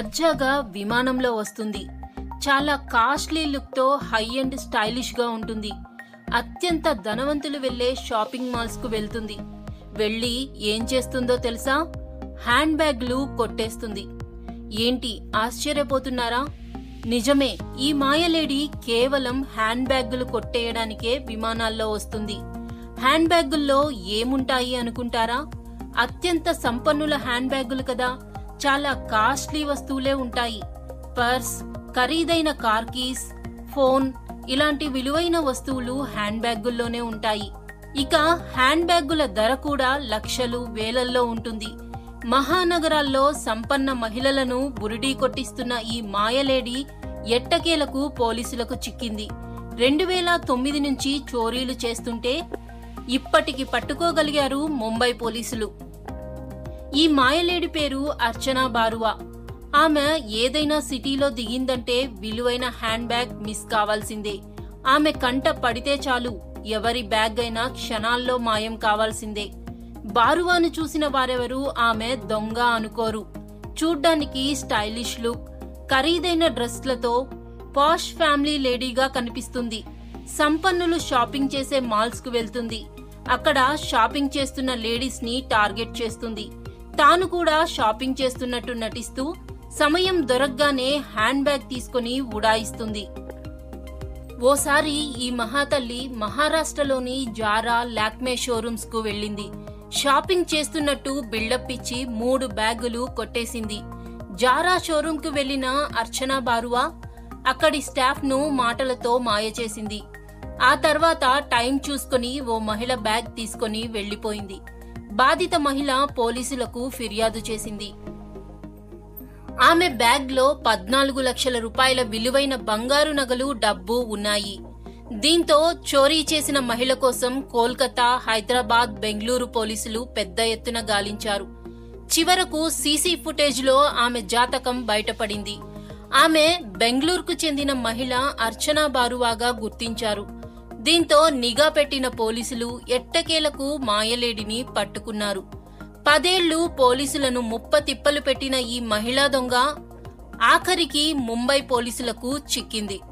దర్జాగా విమానంలో వస్తుంది చాలా కాస్ట్లీ లుక్తో హై అండ్ స్టైలిష్గా ఉంటుంది అత్యంత ధనవంతులు వెళ్లే షాపింగ్ మాల్స్కు వెళ్తుంది వెళ్ళి ఏం చేస్తుందో తెలుసా హ్యాండ్ బ్యాగ్లు కొట్టేస్తుంది ఏంటి ఆశ్చర్యపోతున్నారా నిజమే ఈ మాయలేడి కేవలం హ్యాండ్ బ్యాగులు కొట్టేయడానికే విమానాల్లో వస్తుంది హ్యాండ్ బ్యాగుల్లో ఏముంటాయి అనుకుంటారా అత్యంత సంపన్నుల హ్యాండ్ బ్యాగులు కదా చాలా కాస్ట్లీ వస్తువులే ఉంటాయి పర్స్ ఖరీదైన కార్ కీస్ ఫోన్ ఇలాంటి విలువైన వస్తువులు హ్యాండ్ బ్యాగుల్లోనే ఉంటాయి ఇక హ్యాండ్ బ్యాగుల ధర కూడా లక్షలు వేలల్లో ఉంటుంది మహానగరాల్లో సంపన్న మహిళలను బురిడీ కొట్టిస్తున్న ఈ మాయలేడి ఎట్టకేలకు పోలీసులకు చిక్కింది రెండు వేల తొమ్మిది నుంచి చోరీలు చేస్తుంటే ఇప్పటికి పట్టుకోగలిగారు ముంబై పోలీసులు ఈ మాయలేడి పేరు అర్చనా బారువా ఆమె ఏదైనా సిటీలో దిగిందంటే విలువైన హ్యాండ్ బ్యాగ్ మిస్ కావాల్సిందే ఆమె కంట పడితే చాలు ఎవరి బ్యాగ్ అయినా క్షణాల్లో మాయం కావాల్సిందే బారువాను చూసిన వారెవరూ ఆమె దొంగ అనుకోరు చూడ్డానికి స్టైలిష్ లుక్ ఖరీదైన డ్రెస్లతో పాష్ ఫ్యామిలీ లేడీగా కనిపిస్తుంది సంపన్నులు షాపింగ్ చేసే మాల్స్ కు వెళ్తుంది అక్కడ షాపింగ్ చేస్తున్న లేడీస్ ని టార్గెట్ చేస్తుంది తాను కూడా షాపింగ్ చేస్తున్నట్టు నటిస్తూ సమయం దొరకగానే హ్యాండ్ బ్యాగ్ తీసుకుని ఉడాయిస్తుంది ఓసారి ఈ మహాతల్లి మహారాష్ట్రలోని జారా లాక్మే షోరూమ్స్ కు వెళ్ళింది షాపింగ్ చేస్తున్నట్టు బిల్డప్ ఇచ్చి మూడు బ్యాగులు కొట్టేసింది జారా షోరూమ్ కు వెళ్లిన అర్చనా బారువా అక్కడి స్టాఫ్ ను మాటలతో మాయ చేసింది ఆ తర్వాత టైం చూసుకుని ఓ మహిళ బ్యాగ్ తీసుకుని వెళ్లిపోయింది బాధిత మహిళ పోలీసులకు ఫిర్యాదు చేసింది ఆమె బ్యాగ్లో పద్నాలుగు లక్షల రూపాయల విలువైన బంగారు నగలు డబ్బు ఉన్నాయి దీంతో చోరీ చేసిన మహిళ కోసం కోల్కతా హైదరాబాద్ బెంగళూరు పోలీసులు పెద్ద ఎత్తున గాలించారు చివరకు సీసీ ఫుటేజ్లో ఆమె జాతకం బయటపడింది ఆమె బెంగళూరుకు చెందిన మహిళ అర్చనా బారువాగా గుర్తించారు దీంతో నిఘా పెట్టిన పోలీసులు ఎట్టకేలకు మాయలేడిని పట్టుకున్నారు పదేళ్లు పోలీసులను ముప్ప తిప్పలు పెట్టిన ఈ మహిళా దొంగ ఆఖరికి ముంబై పోలీసులకు చిక్కింది